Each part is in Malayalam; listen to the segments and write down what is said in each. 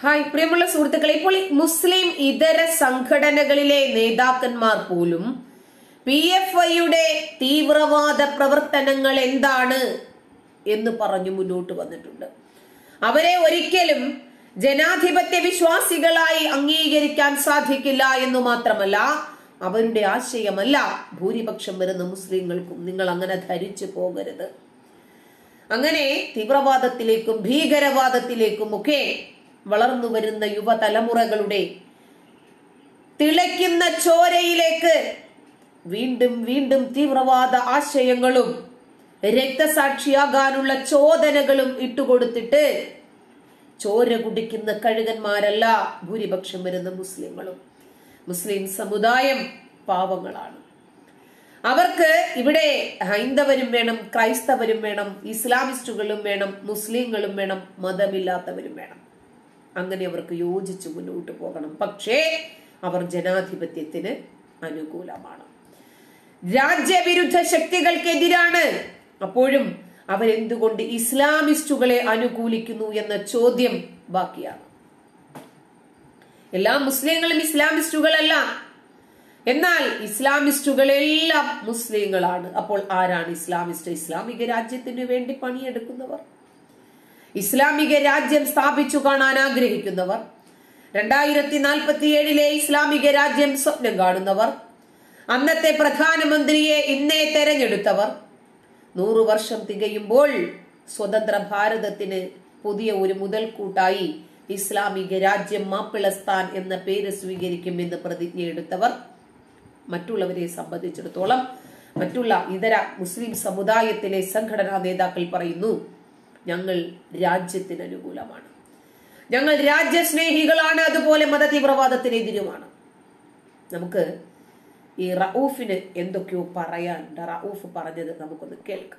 ഹായ് പ്രിയമുള്ള സുഹൃത്തുക്കളെ ഇപ്പോൾ ഈ മുസ്ലിം ഇതര സംഘടനകളിലെ നേതാക്കന്മാർ പോലും പി എഫ് ഐയുടെ തീവ്രവാദ പ്രവർത്തനങ്ങൾ എന്താണ് എന്ന് പറഞ്ഞു മുന്നോട്ട് വന്നിട്ടുണ്ട് അവരെ ഒരിക്കലും ജനാധിപത്യ വിശ്വാസികളായി അംഗീകരിക്കാൻ സാധിക്കില്ല എന്ന് മാത്രമല്ല അവരുടെ ആശയമല്ല ഭൂരിപക്ഷം വരുന്ന മുസ്ലിങ്ങൾക്കും നിങ്ങൾ അങ്ങനെ ധരിച്ചു പോകരുത് അങ്ങനെ തീവ്രവാദത്തിലേക്കും ഭീകരവാദത്തിലേക്കും ഒക്കെ വളർന്നു വരുന്ന യുവതലമുറകളുടെ തിളയ്ക്കുന്ന ചോരയിലേക്ക് വീണ്ടും വീണ്ടും തീവ്രവാദ ആശയങ്ങളും രക്തസാക്ഷിയാകാനുള്ള ചോദനകളും ഇട്ടുകൊടുത്തിട്ട് ചോര കുടിക്കുന്ന കഴുകന്മാരല്ല ഭൂരിപക്ഷം വരുന്ന മുസ്ലിങ്ങളും മുസ്ലിം സമുദായം പാവങ്ങളാണ് അവർക്ക് ഇവിടെ ഹൈന്ദവരും വേണം ക്രൈസ്തവരും വേണം ഇസ്ലാമിസ്റ്റുകളും വേണം മുസ്ലിങ്ങളും വേണം മതമില്ലാത്തവരും വേണം അങ്ങനെ അവർക്ക് യോജിച്ച് മുന്നോട്ട് പോകണം പക്ഷേ അവർ ജനാധിപത്യത്തിന് അനുകൂലമാണ് രാജ്യവിരുദ്ധ ശക്തികൾക്കെതിരാണ് അപ്പോഴും അവരെന്തുകൊണ്ട് ഇസ്ലാമിസ്റ്റുകളെ അനുകൂലിക്കുന്നു എന്ന ചോദ്യം ബാക്കിയാണ് എല്ലാ മുസ്ലിങ്ങളും ഇസ്ലാമിസ്റ്റുകളല്ല എന്നാൽ ഇസ്ലാമിസ്റ്റുകളെല്ലാം മുസ്ലിങ്ങളാണ് അപ്പോൾ ആരാണ് ഇസ്ലാമിസ്റ്റ് ഇസ്ലാമിക രാജ്യത്തിന് വേണ്ടി പണിയെടുക്കുന്നവർ ഇസ്ലാമിക രാജ്യം സ്ഥാപിച്ചു കാണാൻ ആഗ്രഹിക്കുന്നവർ രണ്ടായിരത്തി നാൽപ്പത്തി ഏഴിലെ ഇസ്ലാമിക രാജ്യം സ്വപ്നം കാണുന്നവർ അന്നത്തെ പ്രധാനമന്ത്രിയെ ഇന്നേ തെരഞ്ഞെടുത്തവർ നൂറു വർഷം തികയുമ്പോൾ സ്വതന്ത്ര ഭാരതത്തിന് പുതിയ ഒരു മുതൽക്കൂട്ടായി ഇസ്ലാമിക രാജ്യം മാപ്പിളസ്ഥാൻ എന്ന പേര് സ്വീകരിക്കുമെന്ന് പ്രതിജ്ഞയെടുത്തവർ മറ്റുള്ളവരെ സംബന്ധിച്ചിടത്തോളം മറ്റുള്ള ഇതര മുസ്ലിം സമുദായത്തിലെ സംഘടനാ നേതാക്കൾ പറയുന്നു ഞങ്ങൾ രാജ്യത്തിന് അനുകൂലമാണ് ഞങ്ങൾ രാജ്യസ്നേഹികളാണ് അതുപോലെ മതതീവ്രവാദത്തിനെതിരുമാണ് നമുക്ക് ഈ റഊഫിന് എന്തൊക്കെയോ പറയാനുണ്ട് റഊഫ് പറഞ്ഞത് നമുക്കൊന്ന് കേൾക്കാം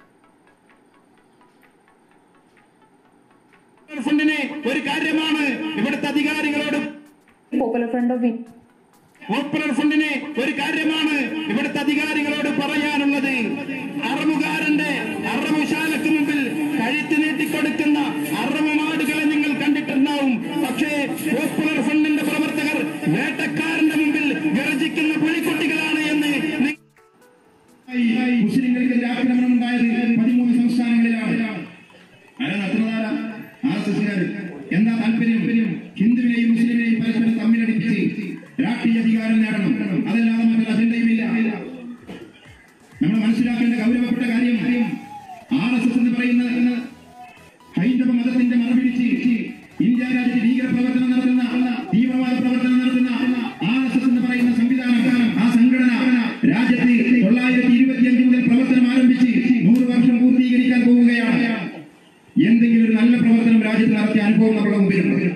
ഫണ്ടിനെ ഒരു കാര്യമാണ് ഇവിടുത്തെ അധികാരികളോട് popular front of India popular ഫണ്ടിനെ ഒരു കാര്യമാണ് ഇവിടുത്തെ അധികാരികളോട് പറയാനുള്ളത് അറമുകാരന്റെ അറമുശാലക്ക് മുമ്പിൽ കഴുത്ത് നീട്ടിക്കൊടുക്കുന്ന അറമുമാടുകളെ നിങ്ങൾ കണ്ടിട്ടുണ്ടാവും പക്ഷേ പോപ്പുലർ ഫണ്ടിന്റെ പ്രവർത്തകർ വേട്ടക്കാരന്റെ മുമ്പിൽ ഗർജിക്കുന്ന പുലിക്കുട്ടികളാണ് എന്ന് നി- മുസ്ലിങ്ങൾക്ക് ആക്രമണം ഉണ്ടായത് പതിമൂന്ന് സംസ്ഥാനങ്ങളിലാണ് ആരാ നടത്തുന്നതാരാ ആർ എസ് എസ്കാര് എന്താ താല്പര്യം ഹിന്ദുവിനെയും മുസ്ലിമിനെയും പരസ്പരം തമ്മിലടിപ്പിച്ച് രാഷ്ട്രീയ അധികാരം നേടണം അതല്ലാതെ മറ്റൊരു അജണ്ടയുമില്ല നമ്മൾ മനസ്സിലാക്കേണ്ട ഗൗരവപ്പെട്ട കാര്യം ആർ എസ് എസ് എന്ന് പറയുന്ന ഹൈന്ദവ മതത്തിന്റെ മറപിടിച്ച് ഇന്ത്യ രാജ്യത്ത് ഭീകര പ്രവർത്തനം നടത്തുന്ന തീവ്രവാദ പ്രവർത്തനം നടത്തുന്ന ആർ എസ് എസ് എന്ന് പറയുന്ന സംവിധാനം ആ സംഘടന രാജ്യത്ത് തൊള്ളായിരത്തി ഇരുപത്തിയഞ്ച് മുതൽ പ്രവർത്തനം ആരംഭിച്ച് നൂറ് വർഷം പൂർത്തീകരിക്കാൻ പോവുകയാണ് എന്തെങ്കിലും ഒരു നല്ല പ്രവർത്തനം രാജ്യത്ത് നടത്തിയ അനുഭവം നമ്മുടെ മുമ്പിലുണ്ട്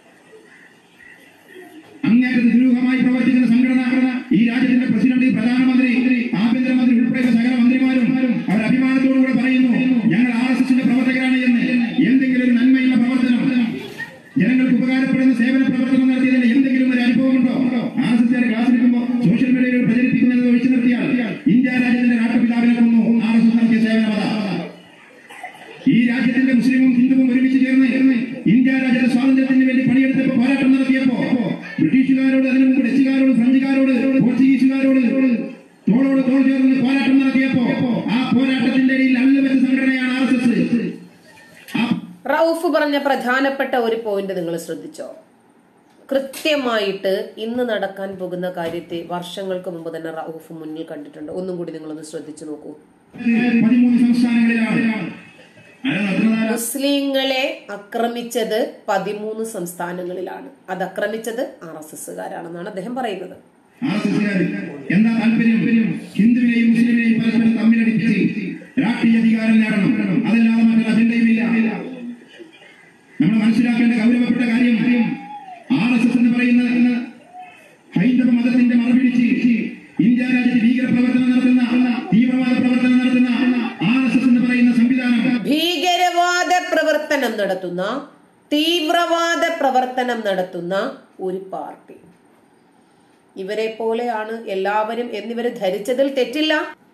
അങ്ങേറ്റത്ത് ദുരൂഹമായി പ്രവർത്തിക്കുന്ന സംഘടന ഈ രാജ്യത്തിന്റെ പ്രസിഡന്റ് പ്രധാനമന്ത്രി ആഭ്യന്തരമന്ത്രി ഉൾപ്പെടെയുള്ള സകല മന്ത്രിമാരും അവർ അഭിമാനത്തോടുകൂടെ പറയുന്നു ഞങ്ങൾ ആർ എസ് എസിന്റെ പ്രവർത്തകരാണ് എന്ന് എന്തെങ്കിലും ഒരു നന്മയുള്ള പ്രവർത്തനം ജനങ്ങൾക്ക് ഉപകാരപ്പെടുന്ന സേവന പ്രവർത്തനം നടത്തിയതിന് എന്തെങ്കിലും ഒരു അനുഭവമുണ്ടോ ആർ എസ് എസ് ക്ലാസ് എടുക്കുമ്പോൾ സോഷ്യൽ മീഡിയയിൽ പ്രചരിപ്പിക്കുന്നത് ഒഴിച്ചു നിർത്തിയാൽ ഇന്ത്യ രാജ്യത്തിന്റെ രാഷ്ട്രപിതാവിനെ കൊന്നു ആർ എസ് എസ് നടത്തിയ സേവനമത ഈ രാജ്യത്തിന്റെ മുസ്ലിമും ഹിന്ദുവും ഒരുമിച്ച് ചേർന്ന് ഇന്ത്യ രാജ്യത്തെ സ്വാതന്ത്ര്യത്തിന് വേണ്ടി പണിയെടുത്തപ്പോ പോരാട്ടം നടത്തിയപ്പോ ബ്രിട്ടീഷുകാരോട് അതിനു മുമ്പ് ഡച്ചുകാരോട് ഫ്രഞ്ചുകാരോട് പോർച്ചുഗീസുകാരോട് തോളോട് തോൾ ചേർന്ന് പോരാട്ടം നടത്തിയപ്പോ ആ പോരാട്ടത്തിന്റെ ഇടയിൽ അല്ലവെച്ച സംഘടനയാണ് ആർ എസ് എസ് ആ റൌഫ് പറഞ്ഞ പ്രധാനപ്പെട്ട ഒരു പോയിന്റ് നിങ്ങൾ ശ്രദ്ധിച്ചോ കൃത്യമായിട്ട് ഇന്ന് നടക്കാൻ പോകുന്ന കാര്യത്തെ വർഷങ്ങൾക്ക് മുമ്പ് തന്നെ റൌഫ് മുന്നിൽ കണ്ടിട്ടുണ്ട് ഒന്നും കൂടി നിങ്ങളൊന്ന് ശ്രദ്ധിച്ചു നോക്കൂ പതിമൂന്ന് സംസ്ഥാനങ്ങളിലാണ് ആരാ നടത്തുന്നതാരാ മുസ്ലിങ്ങളെ ആക്രമിച്ചത് പതിമൂന്ന് സംസ്ഥാനങ്ങളിലാണ് അത് ആക്രമിച്ചത് ആർ എസ് എസ്സുകാരാണെന്നാണ് അദ്ദേഹം പറയുന്നത് ആർ എസ് എസ്കാർ എന്താ താല്പര്യം ഹിന്ദുവിനെയും മുസ്ലിമിനെയും പരസ്പരം തമ്മിലടിപ്പിച്ച് രാഷ്ട്രീയ അധികാരം നേടണം അതല്ലാതെ മറ്റൊരു അജണ്ടയുമില്ല നമ്മൾ മനസ്സിലാക്കേണ്ട ഗൗരവപ്പെട്ട കാര്യം ആർ എസ് എസ് എന്ന് പറയുന്ന ഹൈന്ദവ മതത്തിന്റെ മറപിടിച്ച് ഇന്ത്യ രാജ്യത്ത് ഭീകര പ്രവർത്തനം നടത്തുന്ന തീവ്രവാദ പ്രവർത്തനം നടത്തുന്ന ആർ എസ് എസ് എന്ന് പറയുന്ന സംവിധാനം ഭീകരവാദ പ്രവർത്തനം നടത്തുന്ന തീവ്രവാദ പ്രവർത്തനം നടത്തുന്ന ഒരു പാർട്ടി ഇവരെ പോലെയാണ് എല്ലാവരും എന്നിവർ ധരിച്ചതിൽ തെറ്റില്ല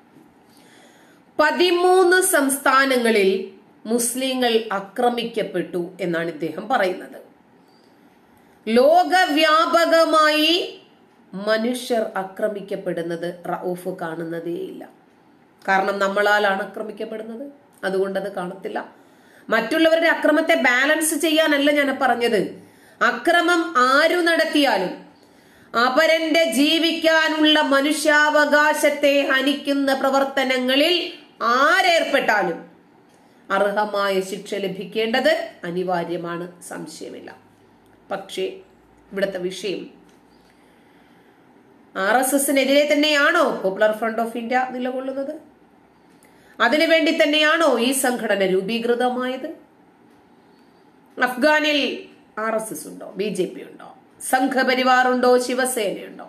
പതിമൂന്ന് സംസ്ഥാനങ്ങളിൽ മുസ്ലിങ്ങൾ ആക്രമിക്കപ്പെട്ടു എന്നാണ് ഇദ്ദേഹം പറയുന്നത് ലോകവ്യാപകമായി മനുഷ്യർ ആക്രമിക്കപ്പെടുന്നത് റൌഫ് കാണുന്നതേയില്ല കാരണം നമ്മളാലാണ് ആക്രമിക്കപ്പെടുന്നത് അതുകൊണ്ട് അത് കാണത്തില്ല മറ്റുള്ളവരുടെ അക്രമത്തെ ബാലൻസ് ചെയ്യാനല്ല ഞാൻ പറഞ്ഞത് അക്രമം ആരു നടത്തിയാലും അപരന്റെ ജീവിക്കാനുള്ള മനുഷ്യാവകാശത്തെ ഹനിക്കുന്ന പ്രവർത്തനങ്ങളിൽ ആരേർപ്പെട്ടാലും അർഹമായ ശിക്ഷ ലഭിക്കേണ്ടത് അനിവാര്യമാണ് സംശയമില്ല പക്ഷേ ഇവിടുത്തെ വിഷയം ആർ എസ് എസിനെതിരെ തന്നെയാണോ പോപ്പുലർ ഫ്രണ്ട് ഓഫ് ഇന്ത്യ നിലകൊള്ളുന്നത് അതിനുവേണ്ടി തന്നെയാണോ ഈ സംഘടന രൂപീകൃതമായത് അഫ്ഗാനിൽ ആർ എസ് എസ് ഉണ്ടോ ബി ജെ പി ഉണ്ടോ സംഘപരിവാർ ഉണ്ടോ ശിവസേനയുണ്ടോ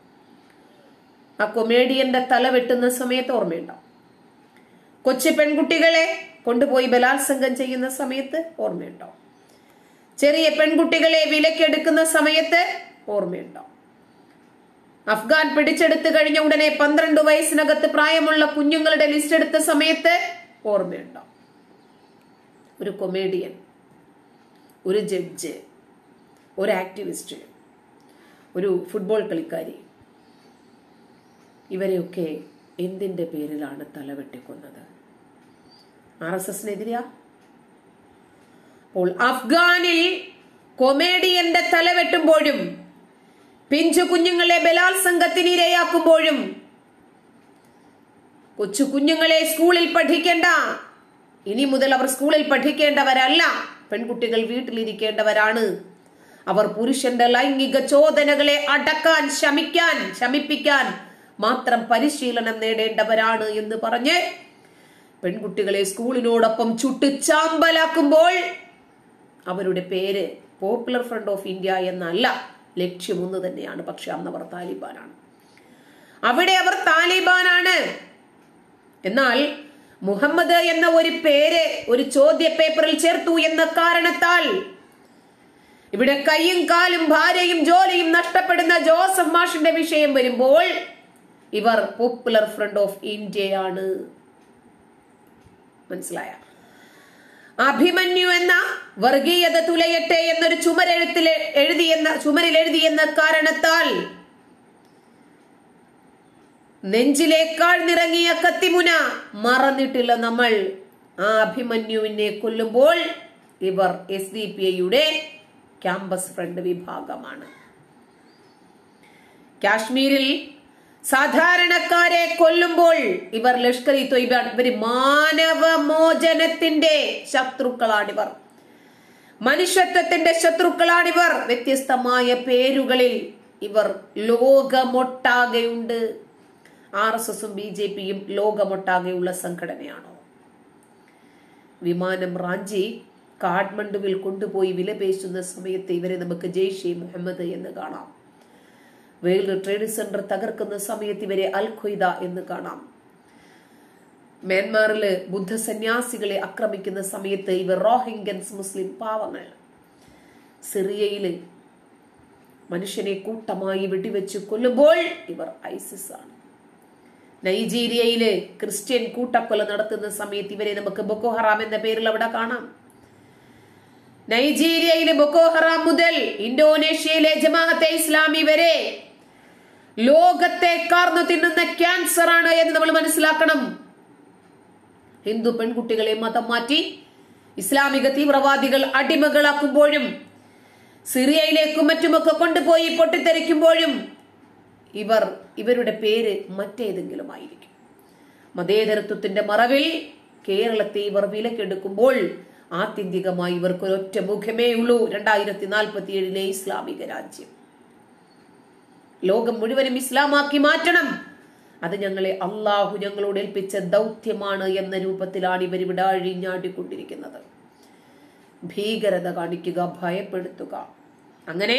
ആ കൊമേഡിയന്റെ തല വെട്ടുന്ന സമയത്ത് ഓർമ്മയുണ്ടോ കൊച്ചു പെൺകുട്ടികളെ കൊണ്ടുപോയി ബലാത്സംഗം ചെയ്യുന്ന സമയത്ത് ഓർമ്മയുണ്ടോ ചെറിയ പെൺകുട്ടികളെ വിലക്കെടുക്കുന്ന സമയത്ത് ഓർമ്മയുണ്ടോ അഫ്ഗാൻ പിടിച്ചെടുത്ത് കഴിഞ്ഞ ഉടനെ പന്ത്രണ്ട് വയസ്സിനകത്ത് പ്രായമുള്ള കുഞ്ഞുങ്ങളുടെ ലിസ്റ്റ് എടുത്ത സമയത്ത് ഓർമ്മയുണ്ടോ ഒരു കൊമേഡിയൻ ഒരു ജഡ്ജ് ഒരു ആക്ടിവിസ്റ്റ് ഒരു ഫുട്ബോൾ കളിക്കാരി ഇവരെയൊക്കെ എന്തിന്റെ പേരിലാണ് തലവെട്ടിക്കൊന്നത് ആർ എസ് എസിനെതിരെയാ അപ്പോൾ അഫ്ഗാനിൽ കൊമേഡിയന്റെ തലവെട്ടുമ്പോഴും പിഞ്ചു കുഞ്ഞുങ്ങളെ ബലാത്സംഗത്തിന് ഇരയാക്കുമ്പോഴും കൊച്ചു കുഞ്ഞുങ്ങളെ സ്കൂളിൽ പഠിക്കേണ്ട ഇനി മുതൽ അവർ സ്കൂളിൽ പഠിക്കേണ്ടവരല്ല പെൺകുട്ടികൾ വീട്ടിലിരിക്കേണ്ടവരാണ് അവർ പുരുഷന്റെ ലൈംഗിക ചോദനകളെ അടക്കാൻ ശമിക്കാൻ ശമിപ്പിക്കാൻ മാത്രം പരിശീലനം നേടേണ്ടവരാണ് എന്ന് പറഞ്ഞ് പെൺകുട്ടികളെ സ്കൂളിനോടൊപ്പം ചുട്ട് ചാമ്പലാക്കുമ്പോൾ അവരുടെ പേര് പോപ്പുലർ ഫ്രണ്ട് ഓഫ് ഇന്ത്യ എന്നല്ല ലക്ഷ്യം ഒന്ന് തന്നെയാണ് പക്ഷെ അന്ന് അവർ താലിബാനാണ് അവിടെ അവർ താലിബാനാണ് എന്നാൽ മുഹമ്മദ് എന്ന ഒരു പേര് ഒരു ചോദ്യ പേപ്പറിൽ ചേർത്തു എന്ന കാരണത്താൽ ഇവിടെ കൈയും കാലും ഭാര്യയും ജോലിയും നഷ്ടപ്പെടുന്ന ജോസഫ് മാഷിന്റെ വിഷയം വരുമ്പോൾ ഇവർ പോപ്പുലർ ഫ്രണ്ട് ഓഫ് ഇന്ത്യയാണ് മനസ്സിലായ അഭിമന്യു എന്ന വർഗീയത തുലയട്ടെ എന്നൊരു ചുമരെഴുത്തിൽ എഴുതിയെന്ന ചുമരിൽ എഴുതിയെന്ന കാരണത്താൽ നെഞ്ചിലേക്കാൾ നിറങ്ങിയ കത്തിമുന മറന്നിട്ടില്ല നമ്മൾ ആ അഭിമന്യുവിനെ കൊല്ലുമ്പോൾ ഇവർ എസ് ഡി പി ഐയുടെ ക്യാമ്പസ് ഫ്രണ്ട് വിഭാഗമാണ് കാശ്മീരിൽ സാധാരണക്കാരെ കൊല്ലുമ്പോൾ ഇവർ ലഷ്കർ ഇ തൊയ്ബാണ് ഇവർ മാനവമോചനത്തിന്റെ ശത്രുക്കളാണിവർ മനുഷ്യത്വത്തിന്റെ ശത്രുക്കളാണിവർ വ്യത്യസ്തമായ പേരുകളിൽ ഇവർ ലോകമൊട്ടാകെയുണ്ട് ആർ എസ് എസും ബി ജെ പിയും ലോകമൊട്ടാകെയുള്ള സംഘടനയാണോ വിമാനം റാഞ്ചി കാഠ്മണ്ഡുവിൽ കൊണ്ടുപോയി വിലപേശുന്ന സമയത്ത് ഇവരെ നമുക്ക് ജെയ്ഷെ മുഹമ്മദ് എന്ന് കാണാം വേൾഡ് ട്രേഡ് സെന്റർ തകർക്കുന്ന സമയത്ത് ഇവരെ അൽ ഖ്വയ്ദ എന്ന് കാണാം മ്യാൻമാറില് ബുദ്ധ സന്യാസികളെ ആക്രമിക്കുന്ന സമയത്ത് ഇവർ റോഹിംഗ്യൻസ് മുസ്ലിം പാവങ്ങൾ സിറിയയില് മനുഷ്യനെ കൂട്ടമായി വെടിവെച്ച് കൊല്ലുമ്പോൾ ഇവർ ഐസിസ് ആണ് നൈജീരിയയില് ക്രിസ്ത്യൻ കൂട്ടക്കൊല നടത്തുന്ന സമയത്ത് ഇവരെ നമുക്ക് ബൊക്കോ ഹറാം എന്ന പേരിൽ അവിടെ കാണാം നൈജീരിയയിലെ ബൊക്കോ ഹറാം മുതൽ ഇന്തോനേഷ്യയിലെ ജമാഅത്തെ ഇസ്ലാമി വരെ ലോകത്തെ കാർന്നു തിന്നുന്ന ക്യാൻസർ ആണ് എന്ന് നമ്മൾ മനസ്സിലാക്കണം ഹിന്ദു പെൺകുട്ടികളെ മതം മാറ്റി ഇസ്ലാമിക തീവ്രവാദികൾ അടിമകളാക്കുമ്പോഴും സിറിയയിലേക്കും മറ്റുമൊക്കെ കൊണ്ടുപോയി പൊട്ടിത്തെറിക്കുമ്പോഴും ഇവർ ഇവരുടെ പേര് മറ്റേതെങ്കിലും ആയിരിക്കും മതേതരത്വത്തിന്റെ മറവിൽ കേരളത്തെ ഇവർ വിലക്കെടുക്കുമ്പോൾ ആത്യന്തികമായി ഇവർക്ക് ഒരൊറ്റ മുഖമേ ഉള്ളൂ രണ്ടായിരത്തി നാൽപ്പത്തി ഏഴിലെ ഇസ്ലാമിക രാജ്യം ലോകം മുഴുവനും ഇസ്ലാമാക്കി മാറ്റണം അത് ഞങ്ങളെ അള്ളാഹു ഞങ്ങളോട് ഏൽപ്പിച്ച ദൗത്യമാണ് എന്ന രൂപത്തിലാണ് ഇവർ ഇവിടെ അഴിഞ്ഞാടിക്കൊണ്ടിരിക്കുന്നത് ഭീകരത കാണിക്കുക ഭയപ്പെടുത്തുക അങ്ങനെ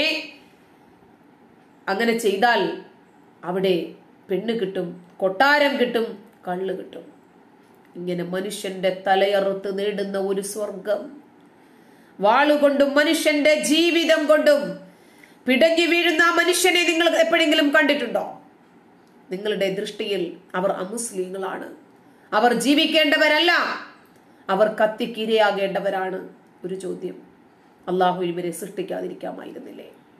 അങ്ങനെ ചെയ്താൽ അവിടെ പെണ്ണ് കിട്ടും കൊട്ടാരം കിട്ടും കള്ള് കിട്ടും ഇങ്ങനെ മനുഷ്യന്റെ തലയറുത്ത് നേടുന്ന ഒരു സ്വർഗം വാളുകൊണ്ടും മനുഷ്യന്റെ ജീവിതം കൊണ്ടും പിടഞ്ഞു വീഴുന്ന ആ മനുഷ്യനെ നിങ്ങൾ എപ്പോഴെങ്കിലും കണ്ടിട്ടുണ്ടോ നിങ്ങളുടെ ദൃഷ്ടിയിൽ അവർ അമുസ്ലിങ്ങളാണ് അവർ ജീവിക്കേണ്ടവരല്ല അവർ കത്തിക്കിരയാകേണ്ടവരാണ് ഒരു ചോദ്യം അള്ളാഹു ഇവരെ സൃഷ്ടിക്കാതിരിക്കാമായിരുന്നില്ലേ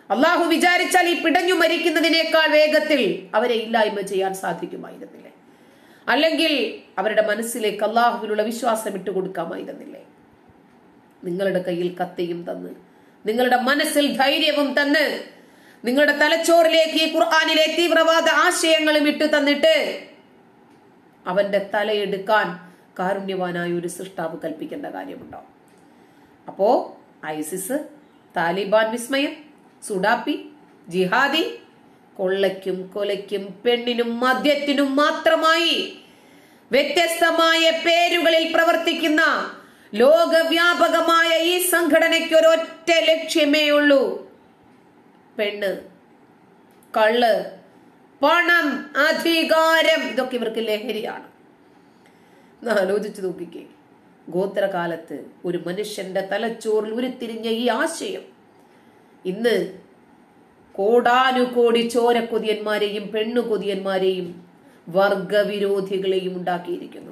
അള്ളാഹു വിചാരിച്ചാൽ ഈ പിടഞ്ഞു മരിക്കുന്നതിനേക്കാൾ വേഗത്തിൽ അവരെ ഇല്ലായ്മ ചെയ്യാൻ സാധിക്കുമായിരുന്നില്ലേ അല്ലെങ്കിൽ അവരുടെ മനസ്സിലേക്ക് അള്ളാഹുവിനുള്ള വിശ്വാസം ഇട്ടുകൊടുക്കാമായിരുന്നില്ലേ നിങ്ങളുടെ കയ്യിൽ കത്തിയും തന്ന് നിങ്ങളുടെ മനസ്സിൽ ധൈര്യവും തന്ന് നിങ്ങളുടെ തലച്ചോറിലേക്ക് ഈ ഖുർആാനിലെ തീവ്രവാദ ആശയങ്ങളും ഇട്ടു തന്നിട്ട് അവന്റെ തലയെടുക്കാൻ കാരുണ്യവാനായ ഒരു സൃഷ്ടാവ് കൽപ്പിക്കേണ്ട കാര്യമുണ്ടോ അപ്പോ ഐസിസ് താലിബാൻ വിസ്മയം സുഡാപ്പി ജിഹാദി കൊള്ളയ്ക്കും കൊലയ്ക്കും പെണ്ണിനും മദ്യത്തിനും മാത്രമായി വ്യത്യസ്തമായ പേരുകളിൽ പ്രവർത്തിക്കുന്ന ലോകവ്യാപകമായ ഈ സംഘടനയ്ക്ക് ഒരൊറ്റ ലക്ഷ്യമേ ഉള്ളൂ പെണ്ണ് കള്ള് പണം അധികാരം ഇതൊക്കെ ഇവർക്ക് ലഹരിയാണ് ഒന്ന് ആലോചിച്ച് നോക്കിക്കേ ഗോത്രകാലത്ത് ഒരു മനുഷ്യന്റെ തലച്ചോറിൽ ഉരുത്തിരിഞ്ഞ ഈ ആശയം ഇന്ന് കോടാനുകോടി ചോരക്കൊതിയന്മാരെയും പെണ്ണുകൊതിയന്മാരെയും വർഗവിരോധികളെയും ഉണ്ടാക്കിയിരിക്കുന്നു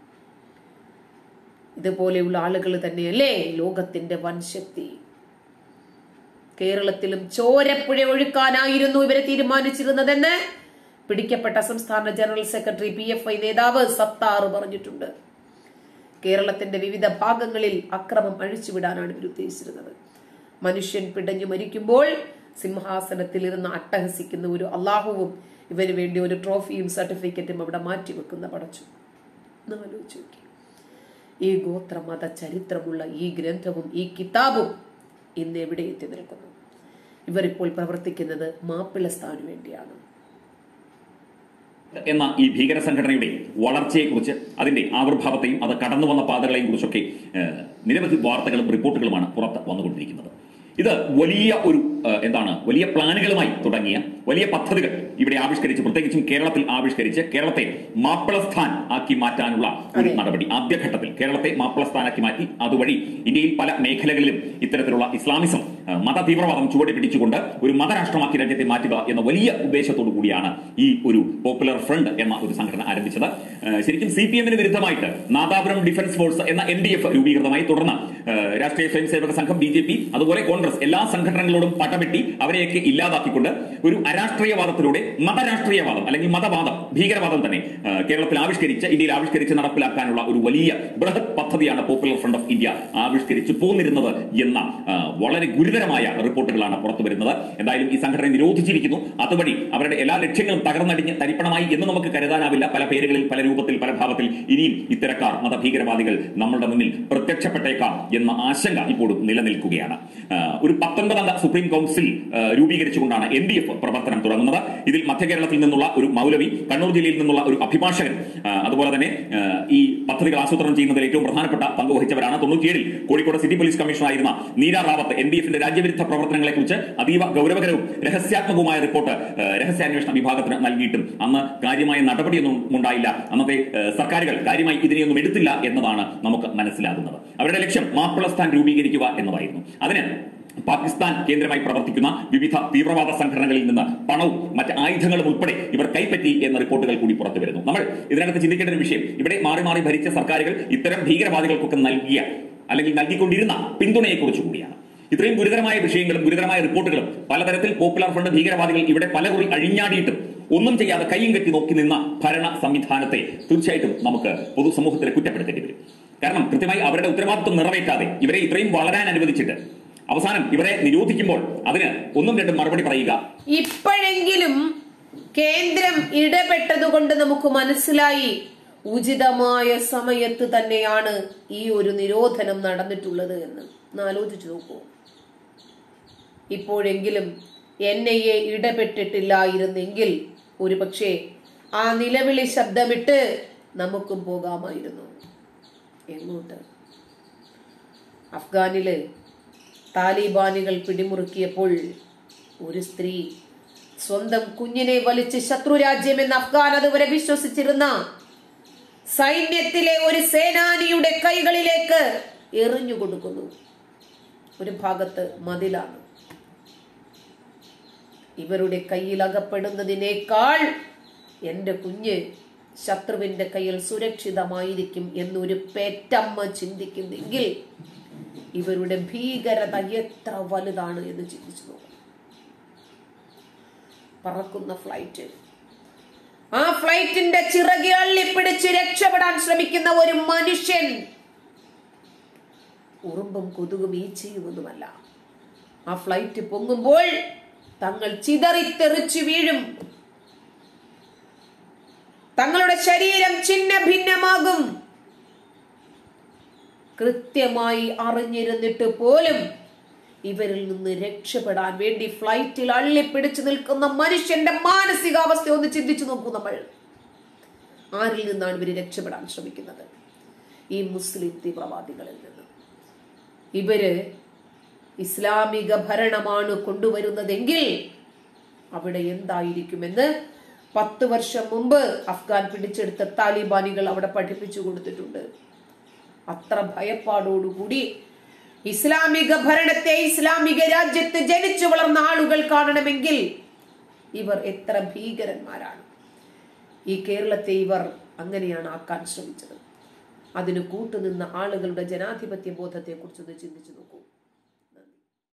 ഇതുപോലെയുള്ള ആളുകൾ തന്നെയല്ലേ ലോകത്തിന്റെ വൻശക്തി കേരളത്തിലും ചോരപ്പുഴ ഒഴുക്കാനായിരുന്നു ഇവരെ തീരുമാനിച്ചിരുന്നതെന്ന് പിടിക്കപ്പെട്ട സംസ്ഥാന general secretary P F I നേതാവ് സത്താറ് പറഞ്ഞിട്ടുണ്ട് കേരളത്തിന്റെ വിവിധ ഭാഗങ്ങളിൽ അക്രമം അഴിച്ചുവിടാനാണ് ഇവർ ഉദ്ദേശിച്ചിരുന്നത് മനുഷ്യൻ പിടഞ്ഞു മരിക്കുമ്പോൾ സിംഹാസനത്തിൽ ഇരുന്ന് അട്ടഹസിക്കുന്ന ഒരു അള്ളാഹുവും ഇവന് വേണ്ടി ഒരു ട്രോഫിയും സർട്ടിഫിക്കറ്റും അവിടെ മാറ്റിവെക്കുന്ന പടച്ചു ഒന്ന് ആലോചിച്ച് നോക്കി ഈ ഗോത്രമത ചരിത്രമുള്ള ഈ ഗ്രന്ഥവും ഈ കിതാബും ഇന്ന് എവിടെ എത്തി നിൽക്കുന്നു ഇവർ ഇപ്പോൾ പ്രവർത്തിക്കുന്നത് മാപ്പിളസ്ഥാനു വേണ്ടിയാണ് എന്ന ഈ ഭീകര സംഘടനയുടെ വളർച്ചയെക്കുറിച്ച് അതിന്റെ ആവിർഭാവത്തെയും അത് കടന്നു വന്ന പാതകളെയും കുറിച്ചൊക്കെ ഏഹ്, നിരവധി വാർത്തകളും റിപ്പോർട്ടുകളുമാണ് പുറത്ത് വന്നുകൊണ്ടിരിക്കുന്നത് ഇത് വലിയ ഒരു ഏഹ്, എന്താണ് വലിയ പ്ലാനുകളുമായി തുടങ്ങിയ വലിയ പദ്ധതികൾ ഇവിടെ ആവിഷ്കരിച്ച് പ്രത്യേകിച്ചും കേരളത്തിൽ ആവിഷ്കരിച്ച് കേരളത്തെ മാപ്പിളസ്ഥാൻ ആക്കി മാറ്റാനുള്ള ഒരു അതെ. നടപടി ആദ്യഘട്ടത്തിൽ കേരളത്തെ മാപ്പിളസ്ഥാനാക്കി മാറ്റി അതുവഴി ഇന്ത്യയിൽ പല മേഖലകളിലും ഇത്തരത്തിലുള്ള ഇസ്ലാമിസം ആ, മത തീവ്രവാദം ചുവടി പിടിച്ചുകൊണ്ട് ഒരു മതരാഷ്ട്രമാക്കി രാജ്യത്തെ മാറ്റുക എന്ന വലിയ ഉദ്ദേശത്തോടു കൂടിയാണ് ഈ ഒരു പോപ്പുലർ ഫ്രണ്ട് എന്ന ഒരു സംഘടന ആരംഭിച്ചത് ആ, ശരിക്കും സി പി എമ്മിന് വിരുദ്ധമായിട്ട് നാദാപുരം ഡിഫൻസ് ഫോഴ്സ് എന്ന എൻ ഡി എഫ് രൂപീകൃതമായി തുടർന്ന് ആ, രാഷ്ട്രീയ സ്വയംസേവക സംഘം ബി ജെ പി അതുപോലെ കോൺഗ്രസ് എല്ലാ സംഘടനകളോടും പടവെട്ടി അവരെയൊക്കെ ഇല്ലാതാക്കിക്കൊണ്ട് ഒരു അരാഷ്ട്രീയവാദത്തിലൂടെ മതരാഷ്ട്രീയവാദം അല്ലെങ്കിൽ മതവാദം ഭീകരവാദം തന്നെ ആ, കേരളത്തിൽ ആവിഷ്കരിച്ച് ഇന്ത്യയിൽ ആവിഷ്കരിച്ച് നടപ്പിലാക്കാനുള്ള ഒരു വലിയ ബൃഹത് പദ്ധതിയാണ് പോപ്പുലർ ഫ്രണ്ട് ഓഫ് ഇന്ത്യ ആവിഷ്കരിച്ചു പോന്നിരുന്നത് എന്ന ആ, വളരെ ഗുരുതരമായ റിപ്പോർട്ടുകളാണ് പുറത്തു വരുന്നത് എന്തായാലും ഈ സംഘടന നിരോധിച്ചിരിക്കുന്നു അതുവഴി അവരുടെ എല്ലാ ലക്ഷ്യങ്ങളും തകർന്നടിഞ്ഞ് തരിപ്പണമായി എന്ന് നമുക്ക് കരുതാനാവില്ല പല പേരുകളിൽ പല രൂപത്തിൽ പല ഭാവത്തിൽ ഇനിയും ഇത്തരക്കാർ മതഭീകരവാദികൾ നമ്മളുടെ മുന്നിൽ പ്രത്യക്ഷപ്പെട്ടേക്കാം എന്ന ആശങ്ക ഇപ്പോഴും നിലനിൽക്കുകയാണ് ആ, ഒരു പത്തൊൻപതംഗ സുപ്രീം കൗൺസിൽ ആ, രൂപീകരിച്ചുകൊണ്ടാണ് എൻ ഡി എഫ് പ്രവർത്തനം തുടങ്ങുന്നത് ഇതിൽ മധ്യകേരളത്തിൽ നിന്നുള്ള ഒരു മൗലവി കണ്ണൂർ ജില്ലയിൽ നിന്നുള്ള ഒരു അഭിഭാഷകൻ ആ, അതുപോലെ തന്നെ ആ, ഈ പദ്ധതികൾ ആസൂത്രണം ചെയ്യുന്നതിൽ ഏറ്റവും പ്രധാനപ്പെട്ട പങ്ക് വഹിച്ചവരാണ് തൊണ്ണൂറ്റിയേഴിൽ കോഴിക്കോട് സിറ്റി പോലീസ് കമ്മീഷണറായിരുന്ന നീര റാവത്ത് എൻ ഡി എഫിന്റെ രാജ്യവിരുദ്ധ പ്രവർത്തനങ്ങളെ കുറിച്ച് അതീവ ഗൗരവകരവും രഹസ്യാത്മകവുമായ റിപ്പോർട്ട് ആ, രഹസ്യാന്വേഷണ വിഭാഗത്തിന് നൽകിയിട്ടും അന്ന് കാര്യമായ നടപടിയൊന്നും ഉണ്ടായില്ല അന്നത്തെ ആ, സർക്കാരുകൾ കാര്യമായി ഇതിനെയൊന്നും എടുത്തില്ല എന്നതാണ് നമുക്ക് മനസ്സിലാകുന്നത് അവരുടെ ലക്ഷ്യം മാപ്പിളസ്ഥാൻ രൂപീകരിക്കുക എന്നതായിരുന്നു അതിന് പാകിസ്ഥാൻ കേന്ദ്രമായി പ്രവർത്തിക്കുന്ന വിവിധ തീവ്രവാദ സംഘടനകളിൽ നിന്ന് പണവും മറ്റ് ആയുധങ്ങളും ഉൾപ്പെടെ ഇവർ കൈപ്പറ്റി എന്ന റിപ്പോർട്ടുകൾ കൂടി പുറത്തു വരുന്നു നമ്മൾ ഇതിനകത്ത് ചിന്തിക്കേണ്ട ഒരു വിഷയം ഇവിടെ മാറി മാറി ഭരിച്ച സർക്കാരുകൾ ഇത്തരം ഭീകരവാദികൾക്കൊക്കെ നൽകിയ അല്ലെങ്കിൽ നൽകിക്കൊണ്ടിരുന്ന പിന്തുണയെക്കുറിച്ച് കൂടിയാണ് ഇത്രയും ഗുരുതരമായ വിഷയങ്ങളും ഗുരുതരമായ റിപ്പോർട്ടുകളും പലതരത്തിൽ പോപ്പുലർ ഫ്രണ്ട് ഭീകരവാദികൾ ഇവിടെ പലകുറി അഴിഞ്ഞാടിയിട്ടും ഒന്നും ചെയ്യാതെ കൈയും കെട്ടി നോക്കി നിന്ന ഭരണ സംവിധാനത്തെ തീർച്ചയായിട്ടും നമുക്ക് പൊതുസമൂഹത്തിലെ കുറ്റപ്പെടുത്തേണ്ടി വരും കാരണം കൃത്യമായി അവരുടെ ഉത്തരവാദിത്വം നിറവേറ്റാതെ ഇവരെ ഇത്രയും വളരാൻ അനുവദിച്ചിട്ട് അവസാനം ഇവരെ നിരോധിക്കുമ്പോൾ അതിന് ഒന്നും രണ്ടും മറുപടി പറയുക ഇപ്പോഴെങ്കിലും കേന്ദ്രം ഇടപെട്ടതുകൊണ്ട് നമുക്ക് മനസ്സിലായി ഉചിതമായ സമയത്ത് തന്നെയാണ് ഈ ഒരു നിരോധനം നടന്നിട്ടുള്ളത് എന്ന് ഒന്ന് ആലോചിച്ചു നോക്കൂ ഇപ്പോഴെങ്കിലും എൻ ഐ എ ഇടപെട്ടിട്ടില്ലായിരുന്നെങ്കിൽ ഒരുപക്ഷെ ആ നിലവിളി ശബ്ദമിട്ട് നമുക്കും പോകാമായിരുന്നു എങ്ങോട്ട് അഫ്ഗാനില് താലിബാനികൾ പിടിമുറുക്കിയപ്പോൾ ഒരു സ്ത്രീ സ്വന്തം കുഞ്ഞിനെ വലിച്ച് ശത്രുരാജ്യമെന്ന് അഫ്ഗാൻ അതുവരെ വിശ്വസിച്ചിരുന്ന സൈന്യത്തിലെ ഒരു സേനാനിയുടെ കൈകളിലേക്ക് എറിഞ്ഞു കൊടുക്കുന്നു ഒരു ഭാഗത്ത് മതിലാണ് ഇവരുടെ കയ്യിൽ അകപ്പെടുന്നതിനേക്കാൾ എന്റെ കുഞ്ഞ് ശത്രുവിന്റെ കയ്യിൽ സുരക്ഷിതമായിരിക്കും എന്നൊരു പേറ്റമ്മ ചിന്തിക്കുന്നെങ്കിൽ ഇവരുടെ ഭീകരത എത്ര വലുതാണ് എന്ന് ചിന്തിച്ചു നോക്കും പറക്കുന്ന ഫ്ലൈറ്റ് ആ ഫ്ലൈറ്റിന്റെ ചിറകി അള്ളിപ്പിടിച്ച് രക്ഷപ്പെടാൻ ശ്രമിക്കുന്ന ഒരു മനുഷ്യൻ ഉറുമ്പും കൊതുകും ഈച്ചയുമൊന്നുമല്ല ആ ഫ്ലൈറ്റ് പൊങ്ങുമ്പോൾ തങ്ങൾ ചിതറിത്തെറിച്ചു വീഴും തങ്ങളുടെ ശരീരം ഛിന്ന ഭിന്നമാകും കൃത്യമായി അറിഞ്ഞിരുന്നിട്ട് പോലും ഇവരിൽ നിന്ന് രക്ഷപ്പെടാൻ വേണ്ടി ഫ്ലൈറ്റിൽ അള്ളിപ്പിടിച്ചു നിൽക്കുന്ന മനുഷ്യന്റെ മാനസികാവസ്ഥ ഒന്ന് ചിന്തിച്ചു നോക്കൂ നമ്മൾ ആരിൽ നിന്നാണ് ഇവർ രക്ഷപ്പെടാൻ ശ്രമിക്കുന്നത് ഈ മുസ്ലിം തീവ്രവാദികളിൽ നിന്ന് ഇവര് ഇസ്ലാമിക ഭരണമാണ് കൊണ്ടുവരുന്നതെങ്കിൽ അവിടെ എന്തായിരിക്കുമെന്ന് പത്ത് വർഷം മുമ്പ് അഫ്ഗാൻ പിടിച്ചെടുത്ത താലിബാനികൾ അവിടെ പഠിപ്പിച്ചു കൊടുത്തിട്ടുണ്ട് അത്ര ഭയപ്പാടോടുകൂടി ഇസ്ലാമിക ഭരണത്തെ ഇസ്ലാമിക രാജ്യത്ത് ജനിച്ചു വളർന്ന ആളുകൾ കാണണമെങ്കിൽ ഇവർ എത്ര ഭീകരന്മാരാണ് ഈ കേരളത്തെ ഇവർ അങ്ങനെയാണ് ആക്കാൻ ശ്രമിച്ചത് അതിന് കൂട്ടുനിന്ന ആളുകളുടെ ജനാധിപത്യ ബോധത്തെ കുറിച്ചൊന്ന് ചിന്തിച്ചു നോക്കൂ